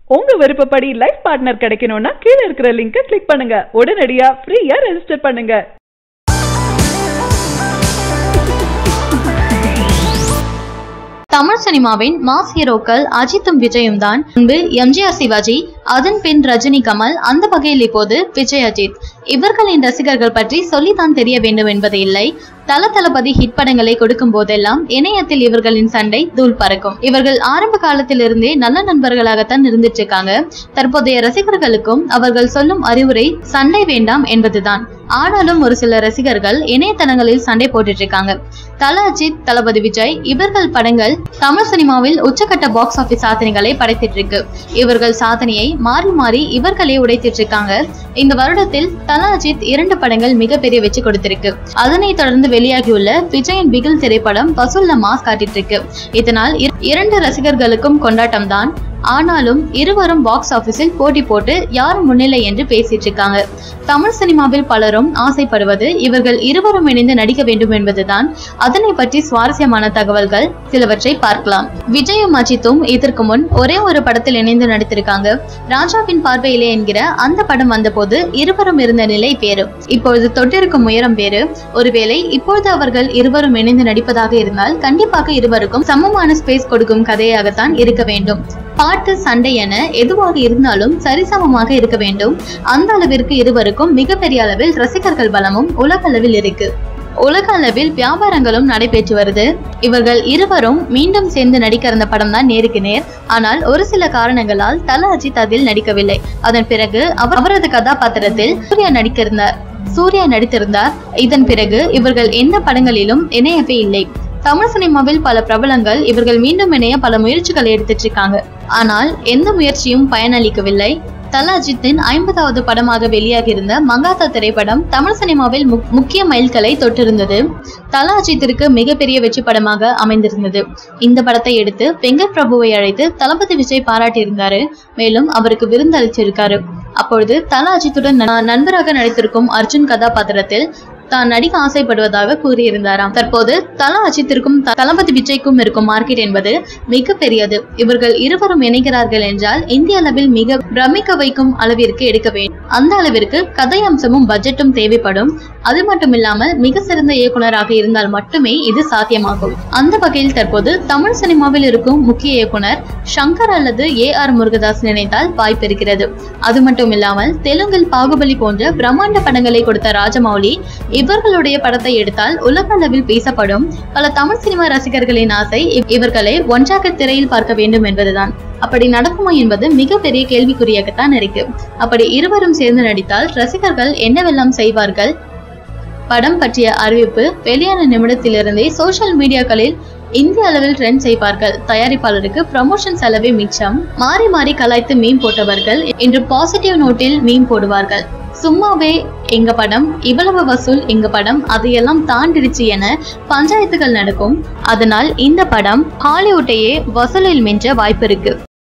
உங்க விருப்பப்படி life partner கிடைக்கணும்னா கீழ இருக்கிற லிங்கை கிளிக் பண்ணுங்க உடனடியா ஃப்ரீயா ரெஜிஸ்டர் பண்ணுங்க தமிழ் சினிமாவின் மாஸ் ஹீரோக்கள் அஜித்தும் விஜயும் தான் முன்பு எம்ஜிஆர் சிவாஜி அதன் பின் ரஜினி கமல் அந்த வகையில் இப்போது விஜய் அஜித் இவர்களின் ரசிகர்கள் பற்றி சொல்லித்தான் தெரிய வேண்டும் என்பது இல்லை தல தளபதி ஹிட் படங்களை கொடுக்கும் போதெல்லாம் இணையத்தில் இவர்களின் சண்டை தூள் பறக்கும் இவர்கள் ஆரம்ப காலத்திலிருந்தே நல்ல நண்பர்களாகத்தான் இருந்துட்டு இருக்காங்க தற்போதைய ரசிகர்களுக்கும் அவர்கள் சொல்லும் அறிவுரை சண்டை வேண்டாம் என்பதுதான் ஆனாலும் ஒரு சில ரசிகர்கள் இணையதளங்களில் சண்டை போட்டுட்டு இருக்காங்க தல அஜித் தளபதி விஜய் இவர்கள் படங்கள் தமிழ் சினிமாவில் உச்சக்கட்ட பாக்ஸ் ஆபீஸ் சாதனைகளை படைத்திட்டு இருக்கு இவர்கள் சாதனையை மாறி மாறி இவர்களே உடைத்திட்டு இருக்காங்க இந்த வருடத்தில் தல அஜித் இரண்டு படங்கள் மிகப்பெரிய வெற்றி கொடுத்திருக்கு அதனைத் தொடர்ந்து வெளியாகியுள்ள விஜயின் பிகில் திரைப்படம் வசூல்ல மாஸ் காட்டிட்டு இருக்கு இதனால் இர- இரண்டு ரசிகர்களுக்கும் கொண்டாட்டம் தான் ஆனாலும் இருவரும் பாக்ஸ் ஆபீஸில் போட்டி போட்டு யார் முன்னிலை என்று பேசிட்டு இருக்காங்க தமிழ் சினிமாவில் பலரும் ஆசைப்படுவது இவர்கள் இருவரும் இணைந்து நடிக்க வேண்டும் என்பதுதான் அதனை பற்றி சுவாரஸ்யமான தகவல்கள் சிலவற்றை பார்க்கலாம் விஜயும் அஜித்தும் இதற்கு முன் ஒரே ஒரு படத்தில் இணைந்து நடித்திருக்காங்க ராஜாவின் பார்வையிலே என்கிற அந்த படம் வந்தபோது இருவரும் இருந்த நிலை வேறு இப்பொழுது தொட்டிருக்கும் உயரம் வேறு ஒருவேளை இப்பொழுது அவர்கள் இருவரும் இணைந்து நடிப்பதாக இருந்தால் கண்டிப்பாக இருவருக்கும் சமமான ஸ்பேஸ் கொடுக்கும் கதையாகத்தான் இருக்க வேண்டும் பாட்டு சண்டை என எதுவாக இருந்தாலும் சரிசமமாக இருக்க வேண்டும் அந்த அளவிற்கு இருவருக்கும் மிகப்பெரிய அளவில் ரசிகர்கள் பலமும் உலக அளவில் இருக்கு உலக அளவில் வியாபாரங்களும் நடைபெற்று வருது இவர்கள் இருவரும் மீண்டும் சேர்ந்து நடிக்க இருந்த படம் தான் நேருக்கு நேர் ஆனால் ஒரு சில காரணங்களால் தல அஜித் அதில் நடிக்கவில்லை அதன் பிறகு அவர் அவரது கதாபாத்திரத்தில் சூர்யா நடிக்க இருந்தார் சூர்யா நடித்திருந்தார் இதன் பிறகு இவர்கள் எந்த படங்களிலும் இணையவே இல்லை தமிழ் சினிமாவில் பல பிரபலங்கள் இவர்கள் மீண்டும் இணைய பல முயற்சிகளை எடுத்துட்டு இருக்காங்க ஆனால் எந்த முயற்சியும் பயனளிக்கவில்லை தல அஜித்தின் ஐம்பதாவது படமாக வெளியாகியிருந்த மங்காத்தா திரைப்படம் தமிழ் சினிமாவில் முக்- முக்கிய மைல்கலை தொட்டிருந்தது தல அஜித்திற்கு மிகப்பெரிய வெற்றி படமாக அமைந்திருந்தது இந்த படத்தை எடுத்து வெங்கட் பிரபுவை அழைத்து தளபதி விஜய் பாராட்டியிருந்தாரு மேலும் அவருக்கு விருந்தளிச்சிருக்காரு அப்பொழுது தல அஜித்துடன் ந- நண்பராக நடித்திருக்கும் அர்ஜுன் கதாபாத்திரத்தில் தான் நடிக்க ஆசைப்படுவதாக கூறியிருந்தாராம் தற்போது தல அஜித்திற்கும் த- தளபதி விஜய்க்கும் இருக்கும் மார்க்கெட் என்பது மிக பெரியது இவர்கள் இருவரும் இணைகிறார்கள் என்றால் இந்திய அளவில் மிக பிரமிக்க வைக்கும் அளவிற்கு எடுக்க வேண்டும் அந்த அளவிற்கு கதை அம்சமும் பட்ஜெட்டும் தேவைப்படும் அது மட்டும் இல்லாமல் மிக சிறந்த இயக்குனராக இருந்தால் மட்டுமே இது சாத்தியமாகும் அந்த வகையில் தற்போது தமிழ் சினிமாவில் இருக்கும் முக்கிய இயக்குனர் சங்கர் அல்லது ஏ ஆர் முருகதாஸ் நினைத்தால் வாய்ப்பு இருக்கிறது அது மட்டும் இல்லாமல் தெலுங்கில் பாகுபலி போன்ற பிரம்மாண்ட படங்களை கொடுத்த ராஜமௌலி இவர்களுடைய படத்தை எடுத்தால் உலக அளவில் பேசப்படும் பல தமிழ் சினிமா ரசிகர்களின் ஆசை இவ்- இவர்களை ஒன்றாக திரையில் பார்க்க வேண்டும் என்பதுதான் அப்படி நடக்குமா என்பது மிகப்பெரிய கேள்விக்குறியாகத்தான் இருக்கு அப்படி இருவரும் சேர்ந்து நடித்தால் ரசிகர்கள் என்னவெல்லாம் செய்வார்கள் படம் பற்றிய அறிவிப்பு வெளியான நிமிடத்திலிருந்தே சோஷியல் மீடியாக்களில் இந்திய அளவில் ட்ரெண்ட் செய்வார்கள் தயாரிப்பாளருக்கு ப்ரமோஷன் செலவே மிச்சம் மாறி மாறி கலாய்த்து மீம் போட்டவர்கள் இன்று பாசிட்டிவ் நோட்டில் மீம் போடுவார்கள் சும்மாவே எங்க படம் இவ்வளவு வசூல் எங்க படம் அதையெல்லாம் தாண்டிடுச்சு என பஞ்சாயத்துகள் நடக்கும் அதனால் இந்த படம் ஹாலிவுட்டையே வசூலில் மிஞ்ச வாய்ப்பு இருக்கு